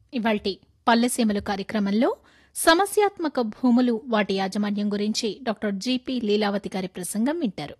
ఇవాల్టి పల్లెసీమలు కార్యక్రమంలో సమస్యాత్మక భూములు వాటి యాజమాన్యం గురించి డాక్టర్ జీపీ లీలావతి గారి ప్రసంగం వింటారు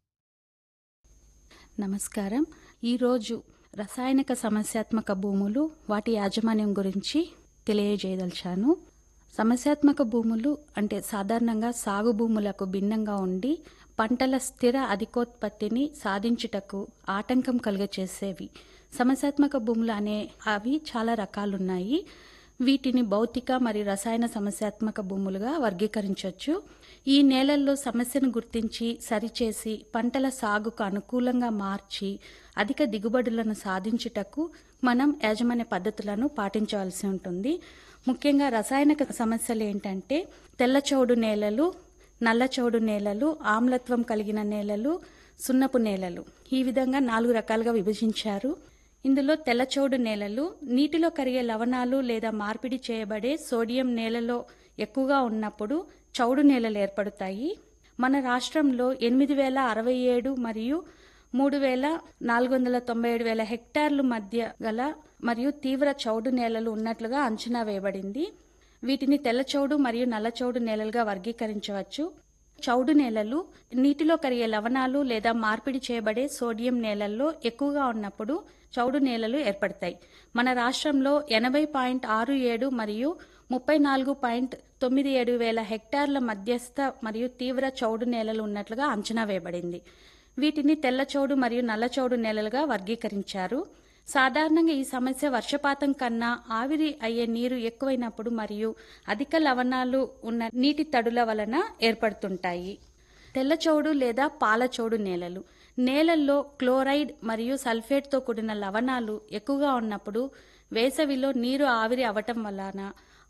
నమస్కారం ఈరోజు రసాయనిక సమస్యాత్మక భూములు వాటి యాజమాన్యం గురించి తెలియజేయదలిచాను సమస్యాత్మక భూములు అంటే సాధారణంగా సాగు భూములకు భిన్నంగా ఉండి పంటల స్థిర అధికోత్పత్తిని సాధించుటకు ఆటంకం కలుగచేసేవి సమస్యాత్మక భూములు అనే అవి చాలా రకాలున్నాయి వీటిని భౌతిక మరియు రసాయన సమస్యాత్మక భూములుగా వర్గీకరించవచ్చు ఈ నేలల్లో సమస్యను గుర్తించి సరిచేసి పంటల సాగుకు అనుకూలంగా మార్చి అధిక దిగుబడులను సాధించుటకు మనం యాజమాన్య పద్ధతులను పాటించవలసి ఉంటుంది ముఖ్యంగా రసాయనిక సమస్యలు ఏంటంటే తెల్లచౌడు నేలలు నల్లచౌడు నేలలు ఆమ్లత్వం కలిగిన నేలలు సున్నపు నేలలు ఈ విధంగా నాలుగు రకాలుగా విభజించారు ఇందులో తెల్లచౌడు నేలలు నీటిలో కరిగే లవణాలు లేదా మార్పిడి చేయబడే సోడియం నేలలో ఎక్కువగా ఉన్నప్పుడు చౌడు నేలలు ఏర్పడతాయి మన రాష్ట్రంలో ఎనిమిది వేల అరవై ఏడు మరియు మూడు వేల నాలుగు వందల తొంభై ఏడు వేల హెక్టార్లు మధ్య గల మరియు తీవ్ర చౌడు నేలలు ఉన్నట్లుగా అంచనా వేయబడింది వీటిని తెల్లచౌడు మరియు నల్లచౌడు నేలలుగా వర్గీకరించవచ్చు చౌడు నేలలు నీటిలో కరిగే లవణాలు లేదా మార్పిడి చేయబడే సోడియం నేలల్లో ఎక్కువగా ఉన్నప్పుడు చౌడు నేలలు ఏర్పడతాయి మన రాష్ట్రంలో ఎనభై పాయింట్ ఆరు ఏడు మరియు ముప్పై నాలుగు పాయింట్ తొమ్మిది ఏడు వేల హెక్టార్ల మధ్యస్థ మరియు తీవ్ర చౌడు నేలలు ఉన్నట్లుగా అంచనా వేయబడింది వీటిని తెల్ల చౌడు మరియు నల్ల చౌడు నేలలుగా వర్గీకరించారు సాధారణంగా ఈ సమస్య వర్షపాతం కన్నా ఆవిరి అయ్యే నీరు ఎక్కువైనప్పుడు మరియు అధిక లవణాలు ఉన్న నీటి తడుల వలన ఏర్పడుతుంటాయి తెల్లచౌడు లేదా పాలచౌడు నేలలు నేలల్లో క్లోరైడ్ మరియు సల్ఫేట్తో కూడిన లవణాలు ఎక్కువగా ఉన్నప్పుడు వేసవిలో నీరు ఆవిరి అవటం వలన